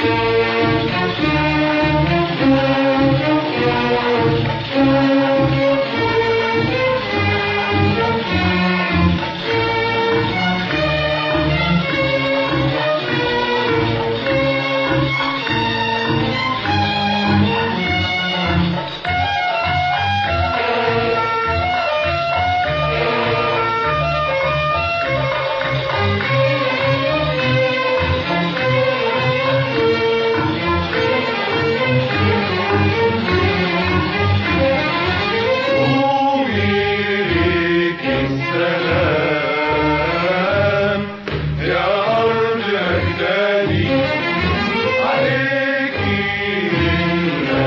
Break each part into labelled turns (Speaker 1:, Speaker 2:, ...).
Speaker 1: وملك السلام يا أرض أجدادي عليك منا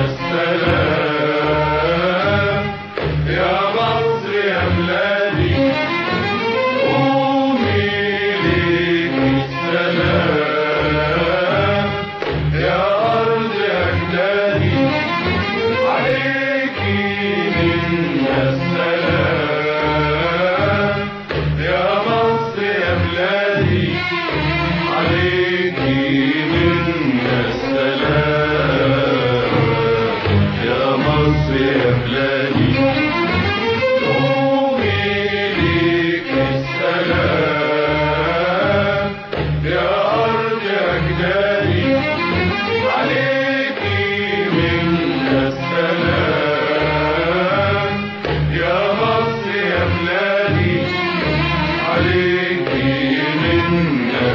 Speaker 1: السلام يا مصر يا بلادي وملك السلام يا أرض أجدادي عليك منا السلام يا مصر يا بلادي عليك منا السلام يا مصر يا بلادي قومي ليك السلام يا أرض أجدادي عليك منا السلام يا مصر يا بلادي عليك منا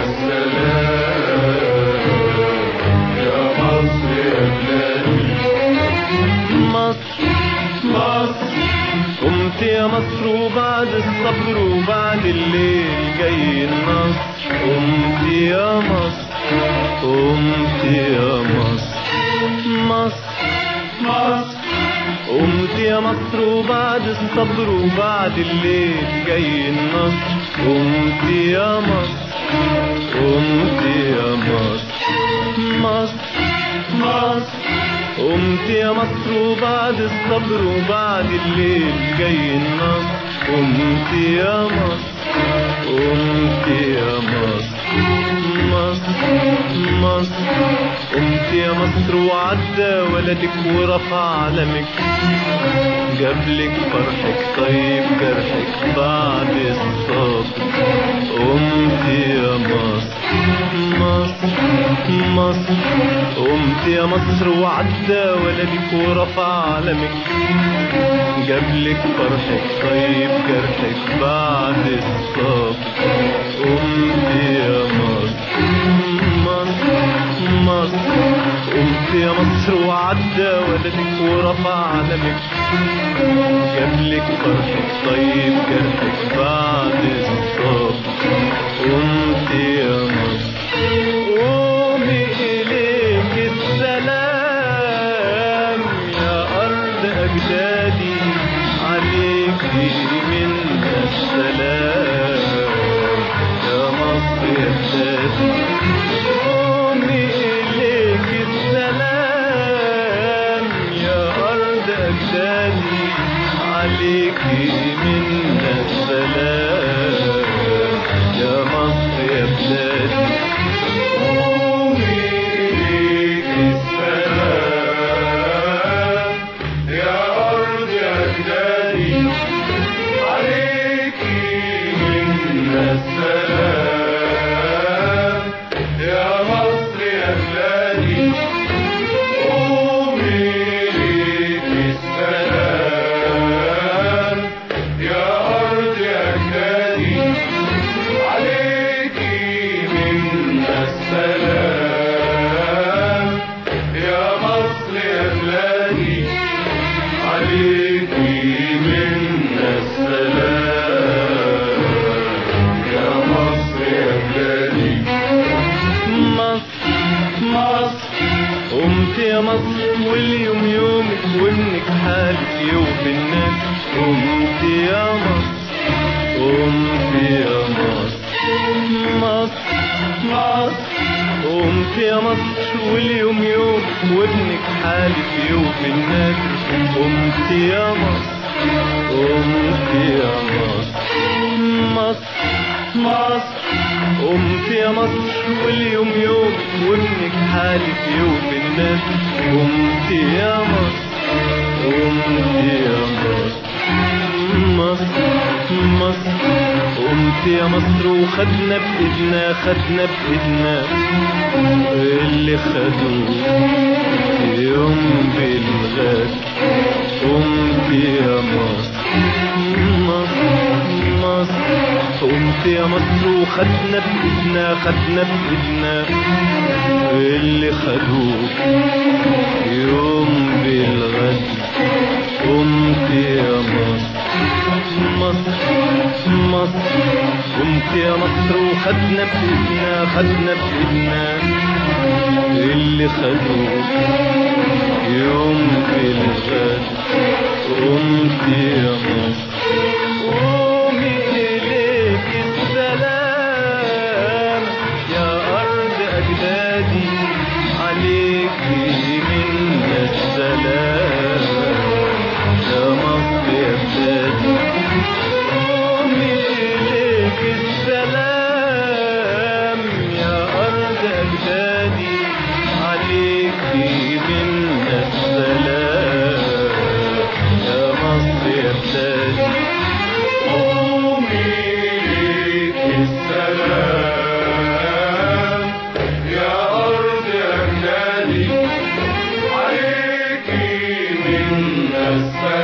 Speaker 1: السلام يا مصر يا بلادي
Speaker 2: مصر
Speaker 1: مصر
Speaker 2: قمت يا مصر وبعد الصبر وبعد الليل جاي النصر قمت يا مصر قمت يا مصر مصر
Speaker 1: مصر
Speaker 2: قمت يا مصر وبعد الصبر وبعد الليل جاي النصر قمت يا مصر قمت يا مصر مصر
Speaker 1: مصر
Speaker 2: قمت يا مصر وبعد الصبر وبعد الليل جاي النصر قمت يا مصر قمت يا مصر مصر مصر قمت يا مصر وعدى ولدك ورفع علمك جابلك فرحك طيب جرحك بعد الصبر قمت يا مصر مصر مصر قمت يا مصر وعدى ولدك ورفع علمك جابلك فرحك طيب جرحك بعد الصبر قمت يا مصر مصر مصر قمت يا مصر وعدى ولدك ورفع علمك جابلك فرحك طيب جرحك بعد الصبر قمت يا مصر قومي إليك السلام يا أرض أجدادي عليك منا السلام يا مصر يا بلادي قومي إليك السلام يا أرض أجدادي عليك منا السلام يا مصر يا بلادي
Speaker 1: قومي ليك السلام يا أرض أجدادي عليك منا السلام يا مصر يا بلادي قومي ليك السلام يا أرض أجدادي عليك منا السلام يا مصر يا بلادي عليك منا السلام يا مصر يا بلادي
Speaker 2: مصر مصر قمت يا مصر واليوم يومك وابنك حالك يوفي الناس قمت يا مصر قمت يا مصر مصر مصر قمت يا مصر واليوم يوم وابنك حالك يوفي الناس قمت يا مصر قمت يا مصر مصر مصر قمت يا مصر واليوم يوم وابنك حالف يوم الناس قمت يا مصر قمت يا مصر مصر مصر قمت يا مصر وخدنا بإيدنا خدنا بإيدنا اللي خدوه يوم بالغد قمت يا مصر مصر مصر قمت يا مصر وخدنا بإيدنا خدنا بإيدنا اللي خدوه يوم بالغد قمت يا مصر مصر مصر قمت يا مصر وخدنا بإيدنا خدنا بإيدنا اللي خدوه يوم بالغد قمت يا مصر قومي إليك السلام يا أرض أجدادي عليك منا السلام يا مصر يا بلادي قومي إليك السلام يا أرض أجدادي عليك منا السلام يا مصر يا بلادي
Speaker 1: قومي ليك السلام يا أرض أجدادي عليك منا السلام